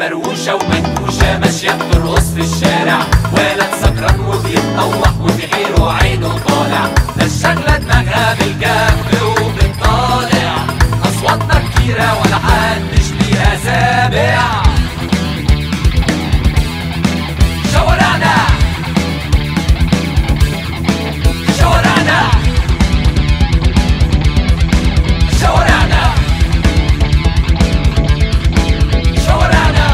مروشة ومنكوشة ماشية بترقص في الشارع ولد سكران وبيتطوح وفي حيره عينه طالع ناس شغلة دماغها بالجنب وبتطالع أصواتنا كتيرة ولا حدش ليها سابع شوارعنا شوارعنا شوارعنا شوارعنا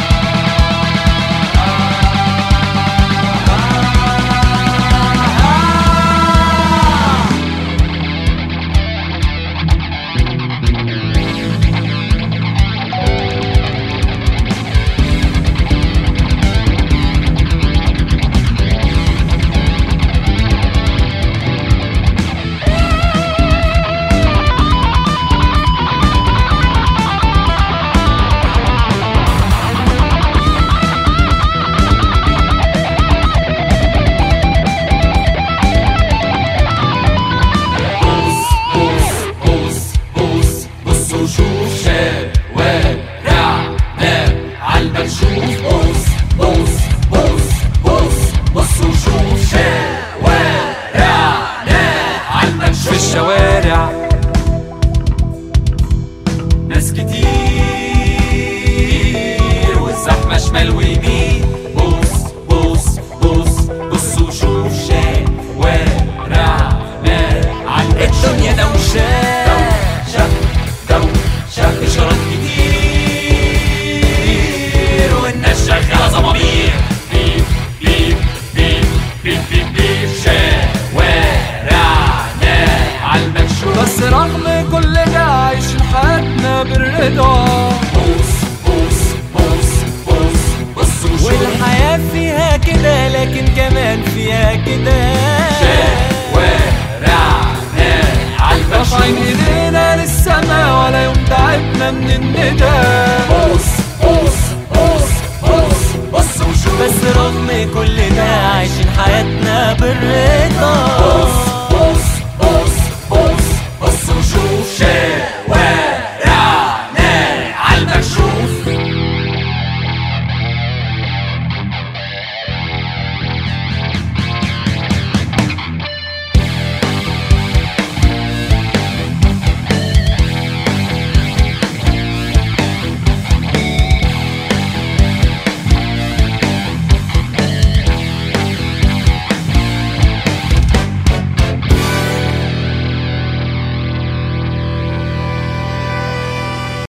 بص بص بص بص بص وشوف شوارعنا عالمكشوف بص بص بص بص بص وشوف شوارعنا عالمكشوف في الشوارع ناس كتير والزحمة شمال ويمين بص بص بص بص وشوف شوارعنا عالمكشوف الدنيا دوشة دوشة دوشة إشارات كتير والناس شغالة زمامير بيب بيب بيب بيب بيب بيب شوارعنا عالمكشوف بس رغم كل ده عايشين حياتنا بالرضا بص بص بص بص بص وشوف والحياة فيها كده لكن كمان فيها كده شوارعنا رافعين عالمكشوف ايدينا للسما ولا يوم تعبنا من الندى